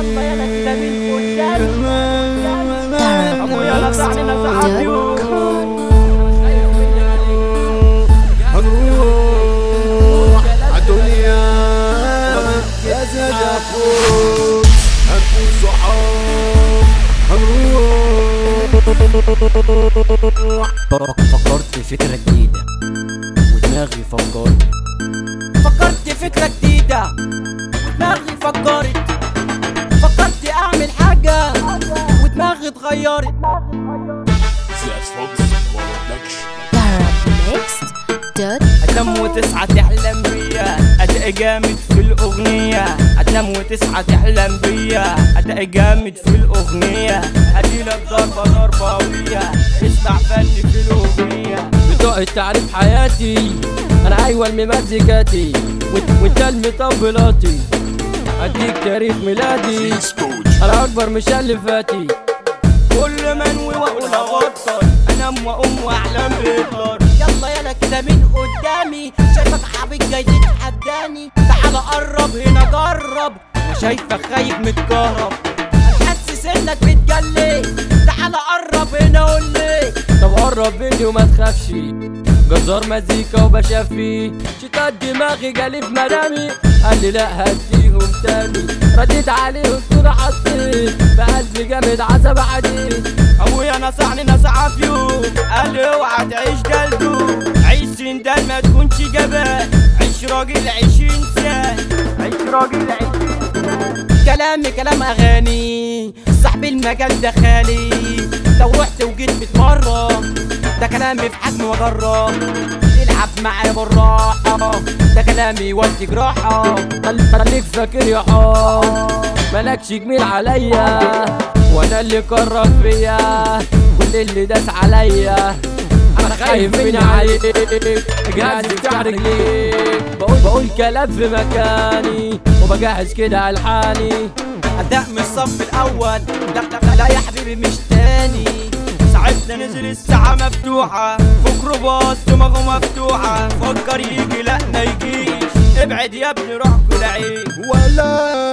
يلا يلا كده من قدام ابويا نزعني نزع هنروح عالدنيا يا زاد فوق هنكون صحاب هنروح فكرت في فكرة جديدة ودماغي فكرت فكرت فكرة جديدة ودماغي فكرت فكرت اعمل حاجة ودماغي اتغيرت هتنام وتصحى تحلم بيا اداء جامد في الاغنية هتنام وتصحى تحلم بيا اداء جامد في الاغنية اديلك ضربة ضربة قوية اسمع فني في الاغنية بتوع التعريف حياتي انا ايوه الممزجاتي وانت- وانت المطبلاتي اديك تاريخ ميلادي انا اكبر مش اللي فاتي كل ما انوي واقول ابطل انام واقوم واحلم بهتلر يلا يلا كده من قدامي شايفك حبيب جاي تتحداني تعال قرب هنا جرب انا شايفك خايف متكهرب انا حاسس انك بتجلي تعال قرب هنا قول لي طب قرب مني وما تخافش جزار مزيكا وبشفي شتات دماغي جالي في منامي قال لي لا هديهم تاني رديت عليه قلت له حطيت بقلبي جامد عزب عديد ابويا نصحني نصيحة في يوم قال لي اوعى تعيش جلدو عيش سندان ما تكونش جبان عيش راجل عيش انسان عيش راجل عيش كلامي كلام اغاني صاحب المجال ده خالي لو رحت وجيت بتمرن ده كلامي في حجم وجرة العب معايا بالراحة ده كلامي يودي جراحة خل- خليك فاكر يا حب مالكش جميل عليا وانا اللي قرب فيا كل اللي داس عليا انا خايف من عليك جهاز افتح رجليك بقول بقول كلام في مكاني وبجهز كده الحاني أداء من الصف الأول لا لا لا يا حبيبي مش تاني ساعتنا نزل الساعة مفتوحة فكره باص دماغه مفتوحة فكر يجي لا ما يجيش ابعد يا ابني روح كل عيش ولا